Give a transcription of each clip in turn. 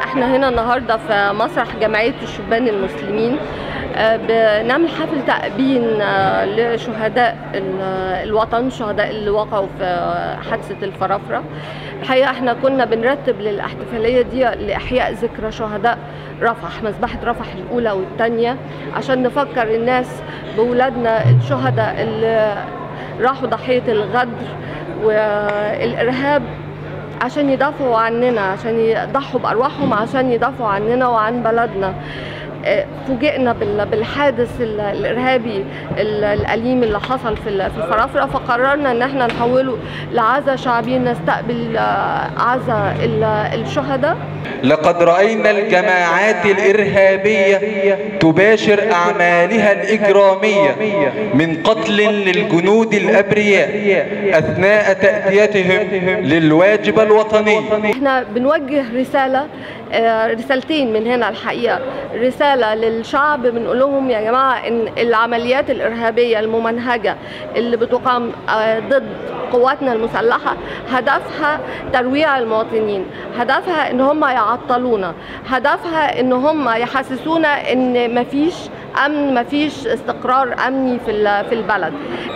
احنا هنا النهارده في مسرح جمعيه الشبان المسلمين آه، بنعمل حفل تأبين آه، لشهداء ال- الوطن الشهداء اللي وقعوا في حادثة الفرافرة الحقيقة احنا كنا بنرتب للاحتفالية دي لإحياء ذكرى شهداء رفح مذبحة رفح الأولى والثانية عشان نفكر الناس بولادنا الشهداء اللي راحوا ضحية الغدر والإرهاب عشان يدافعوا عننا عشان يضحوا بأرواحهم عشان يدافعوا عننا وعن بلدنا آه، فوجئنا بال- بالحادث ال- الارهابي ال- الاليم اللي حصل في ال- في الفرافره فقررنا ان احنا نحوله لعزاء شعبي نستقبل آه، عزاء ال- الشهداء لقد رأينا الجماعات الإرهابية تباشر أعمالها الإجرامية من قتل للجنود الأبرياء أثناء تأديتهم للواجب الوطني احنا بنوجه رسالة آه، رسالتين من هنا الحقيقة رسالة للشعب بنقول لهم يا جماعة ان العمليات الإرهابية الممنهجة اللي بتقام آه، ضد قواتنا المسلحة هدفها ترويع المواطنين هدفها ان هم يعطلونا هدفها ان هم يحسسونا ان مفيش امن مفيش استقرار امني في ال- في البلد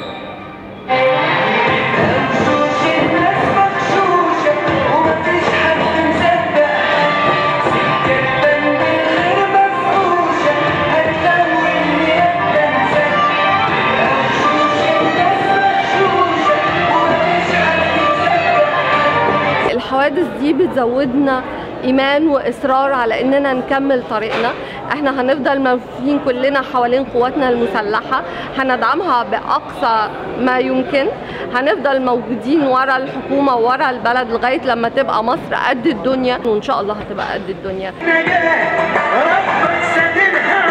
مغشوش الناس مغشوشة ومفيش حد مصدقها سكة من غير مفروشة هتلون يبدأ مغشوش الناس مغشوشة ومفيش حد مصدقها الحوادث دي بتزودنا ايمان واصرار على اننا نكمل طريقنا احنا هنفضل موجودين كلنا حوالين قواتنا المسلحه هندعمها باقصى ما يمكن هنفضل موجودين ورا الحكومه وورا البلد لغايه لما تبقى مصر قد الدنيا وان شاء الله هتبقى قد الدنيا نجاة ربك سددها